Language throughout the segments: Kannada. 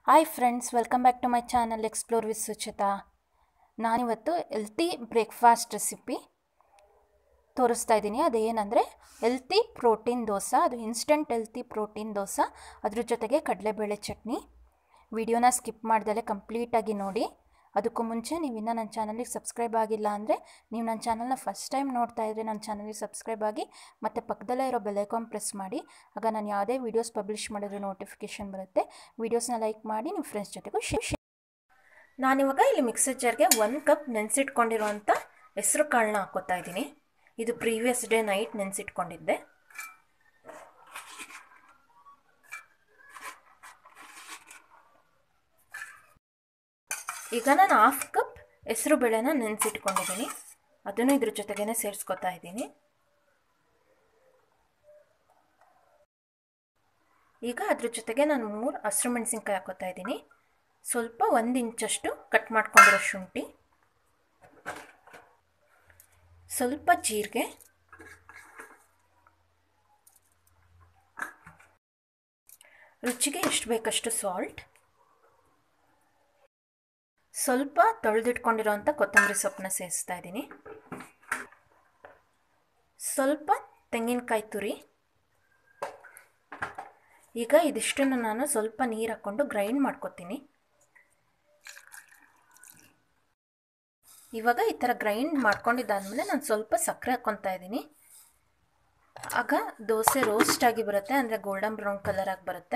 hi friends welcome back to my channel explore with Suchita ನಾನಿವತ್ತು ಎಲ್ತಿ ಬ್ರೇಕ್ಫಾಸ್ಟ್ ರೆಸಿಪಿ ತೋರಿಸ್ತಾ ಇದ್ದೀನಿ ಅದೇನೆಂದರೆ ಎಲ್ತಿ ಪ್ರೋಟೀನ್ ದೋಸೆ ಅದು ಇನ್ಸ್ಟಂಟ್ ಎಲ್ತಿ ಪ್ರೋಟೀನ್ ದೋಸೆ ಅದ್ರ ಜೊತೆಗೆ ಕಡಲೆಬೇಳೆ ಚಟ್ನಿ ವಿಡಿಯೋನ ಸ್ಕಿಪ್ ಮಾಡ್ದಲೆ ಕಂಪ್ಲೀಟಾಗಿ ನೋಡಿ ಅದಕ್ಕೂ ಮುಂಚೆ ನೀವು ಇನ್ನೂ ನನ್ನ ಚಾನಲಿಗೆ ಸಬ್ಸ್ಕ್ರೈಬ್ ಆಗಿಲ್ಲ ಅಂದರೆ ನೀವು ನನ್ನ ಚಾನಲ್ನ ಫಸ್ಟ್ ಟೈಮ್ ನೋಡ್ತಾ ಇದ್ದರೆ ನನ್ನ ಚಾನಲಿಗೆ ಸಬ್ಸ್ಕ್ರೈಬ್ ಆಗಿ ಮತ್ತು ಪಕ್ಕದಲ್ಲೇ ಇರೋ ಬೆಲೈಕಾನ್ ಪ್ರೆಸ್ ಮಾಡಿ ಆಗ ನಾನು ಯಾವುದೇ ವೀಡಿಯೋಸ್ ಪಬ್ಲಿಷ್ ಮಾಡಿದ್ರೆ ನೋಟಿಫಿಕೇಷನ್ ಬರುತ್ತೆ ವೀಡಿಯೋಸ್ನ ಲೈಕ್ ಮಾಡಿ ನಿಮ್ಮ ಫ್ರೆಂಡ್ಸ್ ಜೊತೆಗೂ ಶೇರ್ ನಾನಿವಾಗ ಇಲ್ಲಿ ಮಿಕ್ಸರ್ ಜಾರ್ಗೆ ಒಂದು ಕಪ್ ನೆನೆಸಿಟ್ಕೊಂಡಿರುವಂಥ ಹೆಸರು ಕಾಳನ್ನ ಹಾಕೋತಾ ಇದ್ದೀನಿ ಇದು ಪ್ರೀವಿಯಸ್ ಡೇ ನೈಟ್ ನೆನೆಸಿಟ್ಕೊಂಡಿದ್ದೆ ಈಗ ನಾನು ಹಾಫ್ ಕಪ್ ಹೆಸರು ಬೇಳೆನ ನೆನೆಸಿಟ್ಕೊಂಡಿದ್ದೀನಿ ಅದನ್ನು ಇದ್ರ ಜೊತೆಗೇ ಸೇರಿಸ್ಕೊತಾ ಇದ್ದೀನಿ ಈಗ ಅದ್ರ ಜೊತೆಗೆ ನಾನು ಮೂರು ಹಸಿರು ಮೆಣಸಿನ್ಕಾಯಿ ಹಾಕೋತಾ ಇದ್ದೀನಿ ಸ್ವಲ್ಪ ಒಂದು ಇಂಚಷ್ಟು ಕಟ್ ಮಾಡ್ಕೊಂಡಿರೋ ಶುಂಠಿ ಸ್ವಲ್ಪ ಜೀರಿಗೆ ರುಚಿಗೆ ಎಷ್ಟು ಬೇಕಷ್ಟು ಸಾಲ್ಟ್ ಸ್ವಲ್ಪ ತೊಳೆದಿಟ್ಕೊಂಡಿರೋಂಥ ಕೊತ್ತಂಬರಿ ಸೊಪ್ಪನ್ನ ಸೇರಿಸ್ತಾ ಇದ್ದೀನಿ ಸ್ವಲ್ಪ ತೆಂಗಿನಕಾಯಿ ತುರಿ ಈಗ ಇದಿಷ್ಟನ್ನು ನಾನು ಸ್ವಲ್ಪ ನೀರು ಹಾಕ್ಕೊಂಡು ಗ್ರೈಂಡ್ ಮಾಡ್ಕೊತೀನಿ ಇವಾಗ ಈ ಥರ ಗ್ರೈಂಡ್ ಮಾಡ್ಕೊಂಡಿದ್ದಾದಮೇಲೆ ನಾನು ಸ್ವಲ್ಪ ಸಕ್ಕರೆ ಹಾಕ್ಕೊತಾ ಇದ್ದೀನಿ ಆಗ ದೋಸೆ ರೋಸ್ಟ್ ಆಗಿ ಬರುತ್ತೆ ಅಂದರೆ ಗೋಲ್ಡನ್ ಬ್ರೌನ್ ಕಲರ್ ಆಗಿ ಬರುತ್ತೆ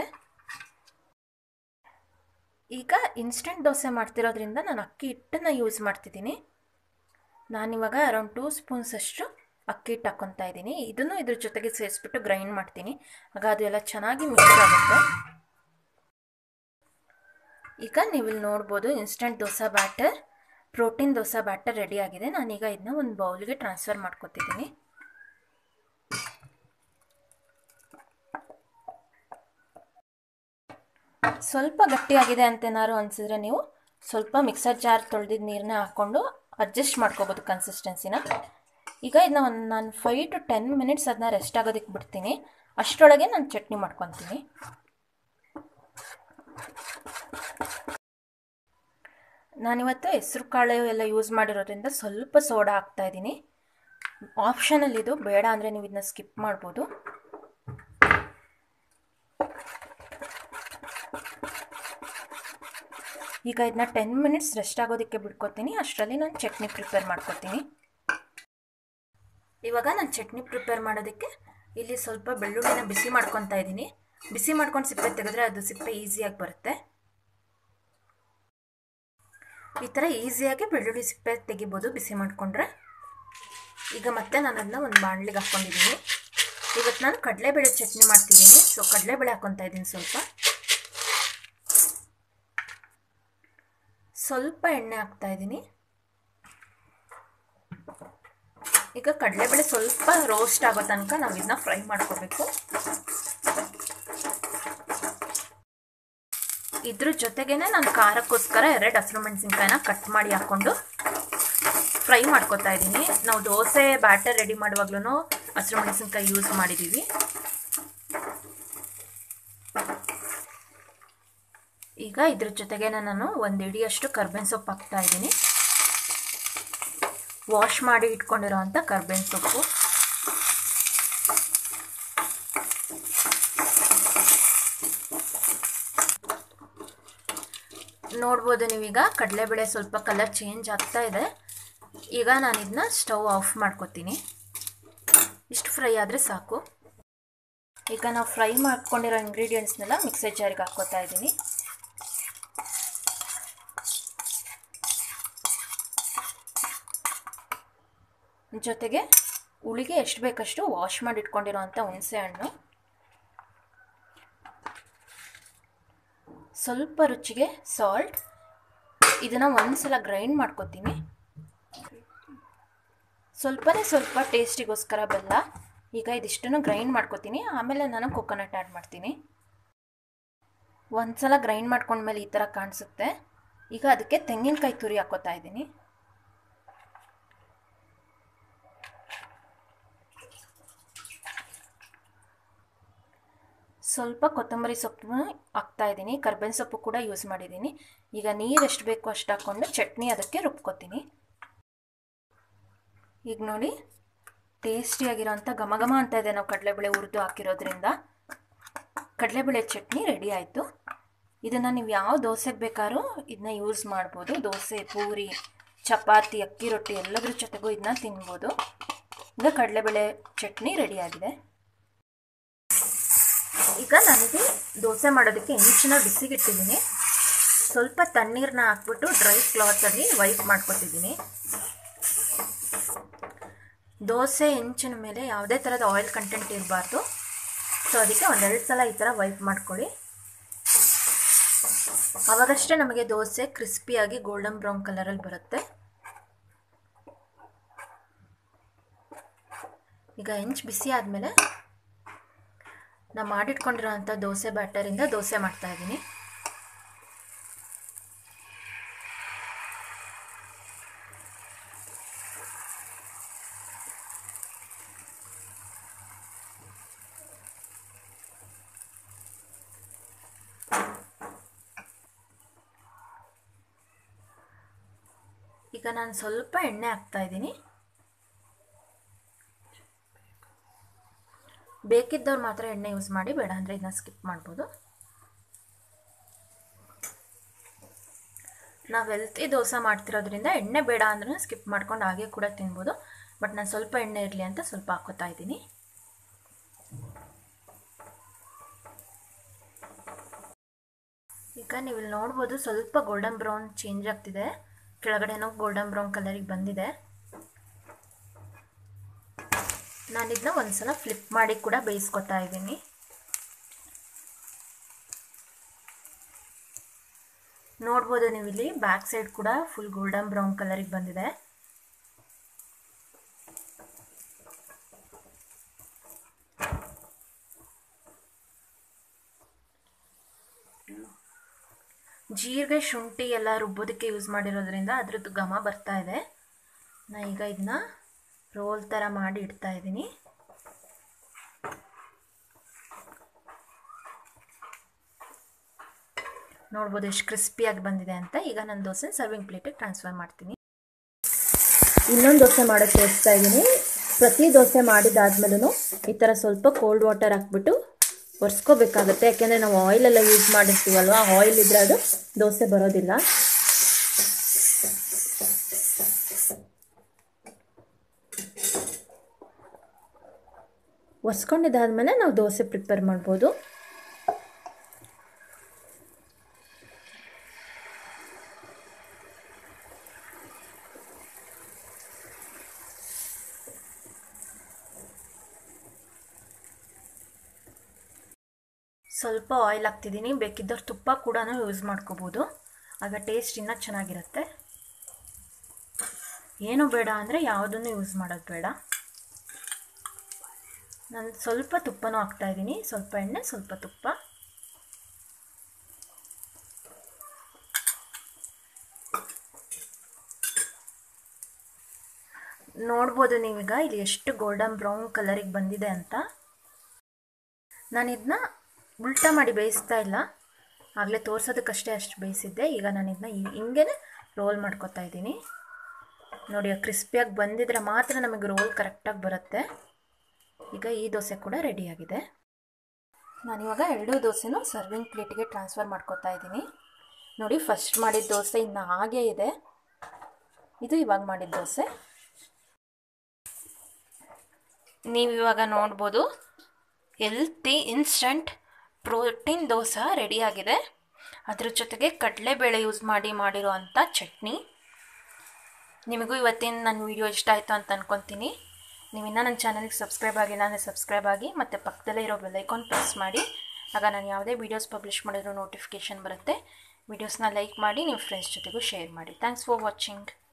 ಈಗ ಇನ್ಸ್ಟಂಟ್ ದೋಸೆ ಮಾಡ್ತಿರೋದ್ರಿಂದ ನಾನು ಅಕ್ಕಿ ಹಿಟ್ಟನ್ನು ಯೂಸ್ ಮಾಡ್ತಿದ್ದೀನಿ ನಾನಿವಾಗ ಅರೌಂಡ್ ಟೂ ಸ್ಪೂನ್ಸ್ ಅಷ್ಟು ಅಕ್ಕಿ ಹಿಟ್ಟು ಹಾಕ್ಕೊತಾ ಇದ್ದೀನಿ ಇದನ್ನು ಇದ್ರ ಜೊತೆಗೆ ಸೇರಿಸ್ಬಿಟ್ಟು ಗ್ರೈಂಡ್ ಮಾಡ್ತೀನಿ ಆಗ ಅದು ಎಲ್ಲ ಚೆನ್ನಾಗಿ ಮಿಕ್ಸ್ ಆಗುತ್ತೆ ಈಗ ನೀವು ಇಲ್ಲಿ ನೋಡ್ಬೋದು instant dosa batter protein dosa batter ready ಆಗಿದೆ ನಾನೀಗ ಇದನ್ನ ಒಂದು ಬೌಲ್ಗೆ ಟ್ರಾನ್ಸ್ಫರ್ ಮಾಡ್ಕೊತಿದ್ದೀನಿ ಸ್ವಲ್ಪ ಗಟ್ಟಿಯಾಗಿದೆ ಅಂತೇನಾದ್ರು ಅನಿಸಿದ್ರೆ ನೀವು ಸ್ವಲ್ಪ ಮಿಕ್ಸರ್ ಜಾರ್ ತೊಳೆದಿದ್ದ ನೀರನ್ನ ಹಾಕ್ಕೊಂಡು ಅಡ್ಜಸ್ಟ್ ಮಾಡ್ಕೋಬೋದು ಕನ್ಸಿಸ್ಟೆನ್ಸಿನ ಈಗ ಇದನ್ನ ಒಂದು ನಾನು ಫೈವ್ ಟು ಟೆನ್ ಮಿನಿಟ್ಸ್ ಅದನ್ನ ರೆಸ್ಟ್ ಆಗೋದಕ್ಕೆ ಬಿಡ್ತೀನಿ ಅಷ್ಟರೊಳಗೆ ನಾನು ಚಟ್ನಿ ಮಾಡ್ಕೊತೀನಿ ನಾನಿವತ್ತು ಹೆಸ್ರು ಕಾಳು ಎಲ್ಲ ಯೂಸ್ ಮಾಡಿರೋದ್ರಿಂದ ಸ್ವಲ್ಪ ಸೋಡಾ ಹಾಕ್ತಾ ಇದ್ದೀನಿ ಆಪ್ಷನಲ್ಲಿ ಇದು ಬೇಡ ಅಂದರೆ ನೀವು ಇದನ್ನ ಸ್ಕಿಪ್ ಮಾಡ್ಬೋದು ಈಗ ಇದನ್ನ ಟೆನ್ ಮಿನಿಟ್ಸ್ ರೆಸ್ಟ್ ಆಗೋದಕ್ಕೆ ಬಿಡ್ಕೊತೀನಿ ಅಷ್ಟರಲ್ಲಿ ನಾನು ಚಟ್ನಿ ಪ್ರಿಪೇರ್ ಮಾಡ್ಕೊತೀನಿ ಇವಾಗ ನಾನು ಚಟ್ನಿ ಪ್ರಿಪೇರ್ ಮಾಡೋದಕ್ಕೆ ಇಲ್ಲಿ ಸ್ವಲ್ಪ ಬೆಳ್ಳುಳ್ಳಿನ ಬಿಸಿ ಮಾಡ್ಕೊತಾ ಇದ್ದೀನಿ ಬಿಸಿ ಮಾಡ್ಕೊಂಡು ಸಿಪ್ಪೆ ತೆಗೆದ್ರೆ ಅದು ಸಿಪ್ಪೆ ಈಸಿಯಾಗಿ ಬರುತ್ತೆ ಈ ಥರ ಈಸಿಯಾಗಿ ಬೆಳ್ಳುಳ್ಳಿ ಸಿಪ್ಪೆ ತೆಗಿಬೋದು ಬಿಸಿ ಮಾಡಿಕೊಂಡ್ರೆ ಈಗ ಮತ್ತೆ ನಾನು ಅದನ್ನ ಒಂದು ಬಾಣಲಿಗೆ ಹಾಕ್ಕೊಂಡಿದ್ದೀನಿ ಇವತ್ತು ನಾನು ಕಡಲೆಬೇಳೆ ಚಟ್ನಿ ಮಾಡ್ತಿದ್ದೀನಿ ಸೊ ಕಡಲೆಬೇಳೆ ಹಾಕ್ಕೊತಾ ಇದ್ದೀನಿ ಸ್ವಲ್ಪ ಸ್ವಲ್ಪ ಎಣ್ಣೆ ಹಾಕ್ತಾ ಇದ್ದೀನಿ ಈಗ ಕಡಲೆಬೇಳೆ ಸ್ವಲ್ಪ ರೋಸ್ಟ್ ಆಗೋ ತನಕ ನಾವು ಇದನ್ನ ಫ್ರೈ ಮಾಡ್ಕೋಬೇಕು ಇದ್ರ ಜೊತೆಗೇನೆ ನಾನು ಖಾರಕ್ಕೋಸ್ಕರ ಎರಡು ಹಸಿರು ಮೆಣಸಿನ್ಕಾಯಿನ ಕಟ್ ಮಾಡಿ ಹಾಕ್ಕೊಂಡು ಫ್ರೈ ಮಾಡ್ಕೊತಾ ಇದ್ದೀನಿ ನಾವು ದೋಸೆ ಬ್ಯಾಟರ್ ರೆಡಿ ಮಾಡುವಾಗ್ಲೂ ಹಸಿರು ಮೆಣಸಿನ್ಕಾಯಿ ಯೂಸ್ ಮಾಡಿದ್ದೀವಿ ಈಗ ಇದ್ರ ಜೊತೆಗೆ ನಾನು ಒಂದು ಇಡಿಯಷ್ಟು ಕರ್ಬೇವಿನ ಸೊಪ್ಪು ಹಾಕ್ತಾ ಇದ್ದೀನಿ ವಾಶ್ ಮಾಡಿ ಇಟ್ಕೊಂಡಿರೋ ಅಂಥ ಕರ್ಬೇವಿನ ಸೊಪ್ಪು ನೋಡ್ಬೋದು ನೀವೀಗ ಕಡಲೆಬೇಳೆ ಸ್ವಲ್ಪ ಕಲರ್ ಚೇಂಜ್ ಆಗ್ತಾ ಇದೆ ಈಗ ನಾನು ಇದನ್ನ ಸ್ಟವ್ ಆಫ್ ಮಾಡ್ಕೊತೀನಿ ಇಷ್ಟು ಫ್ರೈ ಆದರೆ ಸಾಕು ಈಗ ನಾವು ಫ್ರೈ ಮಾಡ್ಕೊಂಡಿರೋ ಇಂಗ್ರೀಡಿಯೆಂಟ್ಸ್ನೆಲ್ಲ ಮಿಕ್ಸರ್ ಜಾರಿಗೆ ಹಾಕ್ಕೋತಾ ಇದ್ದೀನಿ ಜೊತೆಗೆ ಹುಳಿಗೆ ಎಷ್ಟು ಬೇಕಷ್ಟು ವಾಶ್ ಮಾಡಿ ಇಟ್ಕೊಂಡಿರೋ ಅಂಥ ಹುಣಸೆ ಹಣ್ಣು ಸ್ವಲ್ಪ ರುಚಿಗೆ ಸಾಲ್ಟ್ ಇದನ್ನು ಒಂದು ಸಲ ಗ್ರೈಂಡ್ ಮಾಡ್ಕೊತೀನಿ ಸ್ವಲ್ಪನೇ ಸ್ವಲ್ಪ ಟೇಸ್ಟಿಗೋಸ್ಕರ ಬೆಲ್ಲ ಈಗ ಇದಿಷ್ಟನ್ನು ಗ್ರೈಂಡ್ ಮಾಡ್ಕೊತೀನಿ ಆಮೇಲೆ ನಾನು ಕೊಕೊನಟ್ ಆ್ಯಡ್ ಮಾಡ್ತೀನಿ ಒಂದು ಸಲ ಗ್ರೈಂಡ್ ಮಾಡ್ಕೊಂಡ್ಮೇಲೆ ಈ ಥರ ಕಾಣಿಸುತ್ತೆ ಈಗ ಅದಕ್ಕೆ ತೆಂಗಿನಕಾಯಿ ತುರಿ ಹಾಕೋತಾ ಇದ್ದೀನಿ ಸ್ವಲ್ಪ ಕೊತ್ತಂಬರಿ ಸೊಪ್ಪು ಹಾಕ್ತಾ ಇದ್ದೀನಿ ಕರ್ಬೇವಿನ ಸೊಪ್ಪು ಕೂಡ ಯೂಸ್ ಮಾಡಿದ್ದೀನಿ ಈಗ ನೀರು ಎಷ್ಟು ಬೇಕು ಅಷ್ಟು ಹಾಕ್ಕೊಂಡು ಚಟ್ನಿ ಅದಕ್ಕೆ ರುಬ್ಕೊತೀನಿ ಈಗ ನೋಡಿ ಟೇಸ್ಟಿಯಾಗಿರೋಂಥ ಘಮ ಘಮ ಅಂತ ಇದೆ ನಾವು ಕಡಲೆಬೇಳೆ ಹುರಿದು ಹಾಕಿರೋದ್ರಿಂದ ಕಡಲೆಬೇಳೆ ಚಟ್ನಿ ರೆಡಿ ಆಯಿತು ಇದನ್ನು ನೀವು ಯಾವ ದೋಸೆಗೆ ಬೇಕಾದ್ರೂ ಇದನ್ನ ಯೂಸ್ ಮಾಡ್ಬೋದು ದೋಸೆ ಪೂರಿ ಚಪಾತಿ ಅಕ್ಕಿ ರೊಟ್ಟಿ ಎಲ್ಲದ್ರ ಜೊತೆಗೂ ಇದನ್ನ ತಿನ್ಬೋದು ಈಗ ಕಡಲೆಬೇಳೆ ಚಟ್ನಿ ರೆಡಿಯಾಗಿದೆ ಈಗ ನನಗೆ ದೋಸೆ ಮಾಡೋದಕ್ಕೆ ಹೆಂಚಿನ ಬಿಸಿಗಿಟ್ಟಿದ್ದೀನಿ ಸ್ವಲ್ಪ ತಣ್ಣೀರನ್ನ ಹಾಕ್ಬಿಟ್ಟು ಡ್ರೈ ಕ್ಲಾತಲ್ಲಿ ವೈಪ್ ಮಾಡ್ಕೊತಿದ್ದೀನಿ ದೋಸೆ ಹೆಂಚಿನ ಮೇಲೆ ಯಾವುದೇ ಥರದ ಆಯಿಲ್ ಕಂಟೆಂಟ್ ಇರಬಾರ್ದು ಸೊ ಅದಕ್ಕೆ ಒಂದೆರಡು ಸಲ ಈ ಥರ ವೈಪ್ ಮಾಡ್ಕೊಳ್ಳಿ ಅವಾಗಷ್ಟೇ ನಮಗೆ ದೋಸೆ ಕ್ರಿಸ್ಪಿಯಾಗಿ ಗೋಲ್ಡನ್ ಬ್ರೌನ್ ಕಲರಲ್ಲಿ ಬರುತ್ತೆ ಈಗ ಹೆಂಚು ಬಿಸಿ ಆದಮೇಲೆ ನಾನು ಮಾಡಿಟ್ಕೊಂಡಿರೋಂಥ ದೋಸೆ ಬ್ಯಾಟರಿಂದ ದೋಸೆ ಮಾಡ್ತಾ ಇದ್ದೀನಿ ಈಗ ನಾನು ಸ್ವಲ್ಪ ಎಣ್ಣೆ ಹಾಕ್ತಾ ಇದ್ದೀನಿ ಬೇಕಿದ್ದವ್ರು ಮಾತ್ರ ಎಣ್ಣೆ ಯೂಸ್ ಮಾಡಿ ಬೇಡ ಅಂದರೆ ಇದನ್ನ ಸ್ಕಿಪ್ ಮಾಡ್ಬೋದು ನಾವು ಹೆಲ್ತಿ ದೋಸೆ ಮಾಡ್ತಿರೋದ್ರಿಂದ ಎಣ್ಣೆ ಬೇಡ ಅಂದ್ರೂ ಸ್ಕಿಪ್ ಮಾಡ್ಕೊಂಡು ಹಾಗೆ ಕೂಡ ತಿನ್ಬೋದು ಬಟ್ ನಾನು ಸ್ವಲ್ಪ ಎಣ್ಣೆ ಇರಲಿ ಅಂತ ಸ್ವಲ್ಪ ಹಾಕೋತಾ ಇದ್ದೀನಿ ಈಗ ನೀವು ಇಲ್ಲಿ ನೋಡ್ಬೋದು ಸ್ವಲ್ಪ ಗೋಲ್ಡನ್ ಬ್ರೌನ್ ಚೇಂಜ್ ಆಗ್ತಿದೆ ಕೆಳಗಡೆನೂ ಗೋಲ್ಡನ್ ಬ್ರೌನ್ ಕಲರಿಗೆ ಬಂದಿದೆ ನಾನು ಇದನ್ನ ಒಂದ್ಸಲ ಫ್ಲಿಪ್ ಮಾಡಿ ಕೂಡ ಬೇಯಿಸ್ಕೊತಾ ಇದ್ದೀನಿ ನೋಡ್ಬೋದು ನೀವು ಇಲ್ಲಿ ಬ್ಯಾಕ್ ಸೈಡ್ ಕೂಡ ಫುಲ್ ಗೋಲ್ಡನ್ ಬ್ರೌನ್ ಕಲರಿಗೆ ಬಂದಿದೆ ಜೀರಿಗೆ ಶುಂಠಿ ಎಲ್ಲ ರುಬ್ಬೋದಕ್ಕೆ ಯೂಸ್ ಮಾಡಿರೋದ್ರಿಂದ ಅದ್ರದ್ದು ಘಮ ಬರ್ತಾ ಇದೆ ನಾ ಈಗ ಇದನ್ನ ರೋಲ್ ಥರ ಮಾಡಿ ಇಡ್ತಾ ಇದ್ದೀನಿ ನೋಡ್ಬೋದು ಎಷ್ಟು ಕ್ರಿಸ್ಪಿಯಾಗಿ ಬಂದಿದೆ ಅಂತ ಈಗ ನಾನು ದೋಸೆ ಸರ್ವಿಂಗ್ ಪ್ಲೇಟಿಗೆ ಟ್ರಾನ್ಸ್ಫರ್ ಮಾಡ್ತೀನಿ ಇನ್ನೊಂದು ದೋಸೆ ಮಾಡೋಕ್ಕೆ ತೋರಿಸ್ತಾ ಇದ್ದೀನಿ ಪ್ರತಿ ದೋಸೆ ಮಾಡಿದಾದ್ಮೇಲೂ ಈ ಥರ ಸ್ವಲ್ಪ ಕೋಲ್ಡ್ ವಾಟರ್ ಹಾಕ್ಬಿಟ್ಟು ಒರೆಸ್ಕೋಬೇಕಾಗುತ್ತೆ ಯಾಕೆಂದರೆ ನಾವು ಆಯಿಲೆಲ್ಲ ಯೂಸ್ ಮಾಡಿರ್ತೀವಲ್ವ ಆಯಿಲ್ ಇದ್ರೆ ಅದು ದೋಸೆ ಬರೋದಿಲ್ಲ ಒರೆಸ್ಕೊಂಡಿದ್ದಾದ್ಮೇಲೆ ನಾವು ದೋಸೆ ಪ್ರಿಪೇರ್ ಮಾಡ್ಬೋದು ಸ್ವಲ್ಪ ಆಯಿಲ್ ಹಾಕ್ತಿದ್ದೀನಿ ಬೇಕಿದ್ದವ್ರು ತುಪ್ಪ ಕೂಡ ಯೂಸ್ ಮಾಡ್ಕೋಬೋದು ಆಗ ಟೇಸ್ಟ್ ಇನ್ನೂ ಚೆನ್ನಾಗಿರುತ್ತೆ ಏನು ಬೇಡ ಅಂದರೆ ಯಾವುದನ್ನು ಯೂಸ್ ಮಾಡೋದು ಬೇಡ ನಾನು ಸ್ವಲ್ಪ ತುಪ್ಪನೂ ಹಾಕ್ತಾಯಿದ್ದೀನಿ ಸ್ವಲ್ಪ ಎಣ್ಣೆ ಸ್ವಲ್ಪ ತುಪ್ಪ ನೋಡ್ಬೋದು ನೀವೀಗ ಇಲ್ಲಿ ಎಷ್ಟು ಗೋಲ್ಡನ್ ಬ್ರೌನ್ ಕಲರಿಗೆ ಬಂದಿದೆ ಅಂತ ನಾನು ಇದನ್ನ ಉಲ್ಟಾ ಮಾಡಿ ಬೇಯಿಸ್ತಾ ಇಲ್ಲ ಆಗಲೇ ತೋರ್ಸೋದಕ್ಕಷ್ಟೇ ಅಷ್ಟು ಬೇಯಿಸಿದ್ದೆ ಈಗ ನಾನು ಇದನ್ನ ಹಿಂಗೆ ರೋಲ್ ಮಾಡ್ಕೊತಾ ಇದ್ದೀನಿ ನೋಡಿ ಕ್ರಿಸ್ಪಿಯಾಗಿ ಬಂದಿದ್ರೆ ಮಾತ್ರ ನಮಗೆ ರೋಲ್ ಕರೆಕ್ಟಾಗಿ ಬರುತ್ತೆ ಈಗ ಈ ದೋಸೆ ಕೂಡ ರೆಡಿಯಾಗಿದೆ ನಾನಿವಾಗ ಎರಡೂ ದೋಸೆನೂ ಸರ್ವಿಂಗ್ ಪ್ಲೇಟಿಗೆ ಟ್ರಾನ್ಸ್ಫರ್ ಮಾಡ್ಕೊತಾ ಇದ್ದೀನಿ ನೋಡಿ ಫಸ್ಟ್ ಮಾಡಿದ ದೋಸೆ ಇನ್ನು ಹಾಗೇ ಇದೆ ಇದು ಇವಾಗ ಮಾಡಿದ ದೋಸೆ ನೀವು ಇವಾಗ ನೋಡ್ಬೋದು ಎಲ್ತಿ ಇನ್ಸ್ಟಂಟ್ ಪ್ರೋಟೀನ್ ದೋಸೆ ರೆಡಿಯಾಗಿದೆ ಅದ್ರ ಜೊತೆಗೆ ಕಡಲೆಬೇಳೆ ಯೂಸ್ ಮಾಡಿ ಮಾಡಿರೋ ಅಂಥ ಚಟ್ನಿ ನಿಮಗೂ ಇವತ್ತಿನ ನನ್ನ ವಿಡಿಯೋ ಇಷ್ಟ ಆಯಿತು ಅಂತ ಅಂದ್ಕೊತೀನಿ ನೀವು ಇನ್ನೂ ನನ್ನ ಚಾನಲ್ಗೆ ಸಬ್ಸ್ಕ್ರೈಬ್ ಆಗಿಲ್ಲ ಅಂದರೆ ಸಬ್ಸ್ಕ್ರೈಬ್ ಆಗಿ ಮತ್ತು ಪಕ್ಕದಲ್ಲೇ ಇರೋ ಬೆಲ್ಲೈಕಾನ್ ಪ್ರೆಸ್ ಮಾಡಿ ಆಗ ನಾನು ಯಾವುದೇ ವೀಡಿಯೋಸ್ ಪಬ್ಲಿಷ್ ಮಾಡಿರೋ ನೋಟಿಫಿಕೇಷನ್ ಬರುತ್ತೆ ವೀಡಿಯೋಸ್ನ ಲೈಕ್ ಮಾಡಿ ನಿಮ್ಮ ಫ್ರೆಂಡ್ಸ್ ಜೊತೆಗೂ ಶೇರ್ ಮಾಡಿ ಥ್ಯಾಂಕ್ಸ್ ಫಾರ್ ವಾಚಿಂಗ್